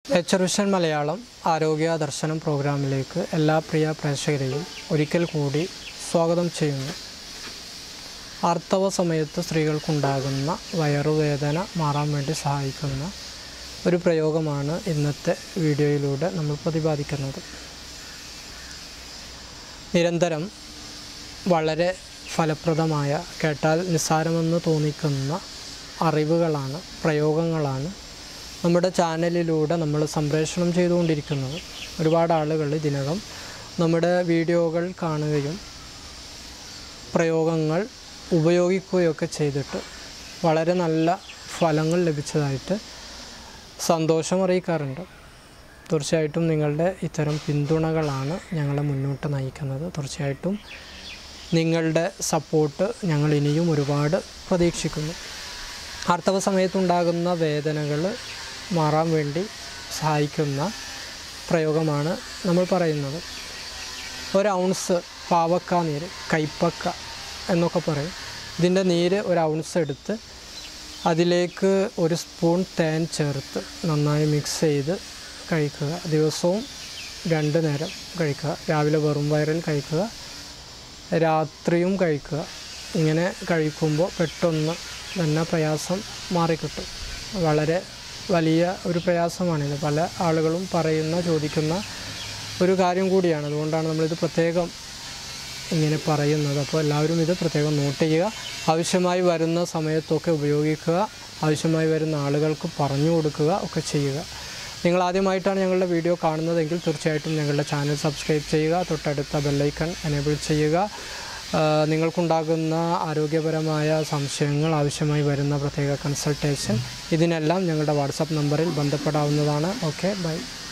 nature vision Malayalam ആരോഗ്യ ദർശനം പ്രോഗ്രാമിലേക്ക് എല്ലാ പ്രിയ പ്രേക്ഷകരെയും ഒരിക്കൽ കൂടി സ്വാഗതം ചെയ്യുന്നു ആർത്തവ സമയത്ത് സ്ത്രീകൾക്കുണ്ടാകുന്ന വയറുവേദന മാറാൻ വേണ്ടി സഹായിക്കുന്ന ഒരു പ്രയോഗമാണ് ഇന്നത്തെ വീഡിയോയിലൂടെ നമ്മൾ പ്രതിപാദിക്കുന്നത് നിരന്തരം വളരെ ഫലപ്രദമായ കേട്ടാൽ നിസ്സാരമെന്ന് തോന്നിക്കുന്ന അറിവുകളാണ് പ്രയോഗങ്ങളാണ് നമ്മുടെ ചാനലിലൂടെ നമ്മൾ സംപ്രേഷണം ചെയ്തുകൊണ്ടിരിക്കുന്നത് ഒരുപാട് ആളുകൾ ഇതിനകം നമ്മുടെ വീഡിയോകൾ കാണുകയും പ്രയോഗങ്ങൾ ഉപയോഗിക്കുകയൊക്കെ ചെയ്തിട്ട് വളരെ നല്ല ഫലങ്ങൾ ലഭിച്ചതായിട്ട് സന്തോഷം അറിയിക്കാറുണ്ട് തീർച്ചയായിട്ടും നിങ്ങളുടെ ഇത്തരം പിന്തുണകളാണ് ഞങ്ങളെ മുന്നോട്ട് നയിക്കുന്നത് തീർച്ചയായിട്ടും നിങ്ങളുടെ സപ്പോർട്ട് ഞങ്ങൾ ഇനിയും ഒരുപാട് പ്രതീക്ഷിക്കുന്നു ആർത്തവ സമയത്തുണ്ടാകുന്ന വേദനകൾ മാറാൻ വേണ്ടി സഹായിക്കുന്ന പ്രയോഗമാണ് നമ്മൾ പറയുന്നത് ഒരു ഔൺസ് പാവക്ക നീര് കൈപ്പക്ക എന്നൊക്കെ പറയും ഇതിൻ്റെ നീര് ഒരു ഔൺസ് എടുത്ത് അതിലേക്ക് ഒരു സ്പൂൺ തേൻ ചേർത്ത് നന്നായി മിക്സ് ചെയ്ത് കഴിക്കുക ദിവസവും രണ്ട് നേരം കഴിക്കുക രാവിലെ വെറും വയറിൽ കഴിക്കുക രാത്രിയും കഴിക്കുക ഇങ്ങനെ കഴിക്കുമ്പോൾ പെട്ടെന്ന് തന്നെ പ്രയാസം മാറിക്കിട്ടും വളരെ വലിയ ഒരു പ്രയാസമാണിത് പല ആളുകളും പറയുന്ന ചോദിക്കുന്ന ഒരു കാര്യം കൂടിയാണ് അതുകൊണ്ടാണ് നമ്മളിത് പ്രത്യേകം ഇങ്ങനെ പറയുന്നത് അപ്പോൾ എല്ലാവരും ഇത് പ്രത്യേകം നോട്ട് ചെയ്യുക ആവശ്യമായി വരുന്ന സമയത്തൊക്കെ ഉപയോഗിക്കുക ആവശ്യമായി വരുന്ന ആളുകൾക്ക് പറഞ്ഞു കൊടുക്കുക ഒക്കെ ചെയ്യുക നിങ്ങൾ ആദ്യമായിട്ടാണ് ഞങ്ങളുടെ വീഡിയോ കാണുന്നതെങ്കിൽ തീർച്ചയായിട്ടും ഞങ്ങളുടെ ചാനൽ സബ്സ്ക്രൈബ് ചെയ്യുക തൊട്ടടുത്ത ബെല്ലൈക്കൺ എനേബിൾ ചെയ്യുക ആ, നിങ്ങൾക്കുണ്ടാകുന്ന ആരോഗ്യപരമായ സംശയങ്ങൾ ആവശ്യമായി വരുന്ന പ്രത്യേക കൺസൾട്ടേഷൻ ഇതിനെല്ലാം ഞങ്ങളുടെ വാട്സപ്പ് നമ്പറിൽ ബന്ധപ്പെടാവുന്നതാണ് ഓക്കെ ബൈ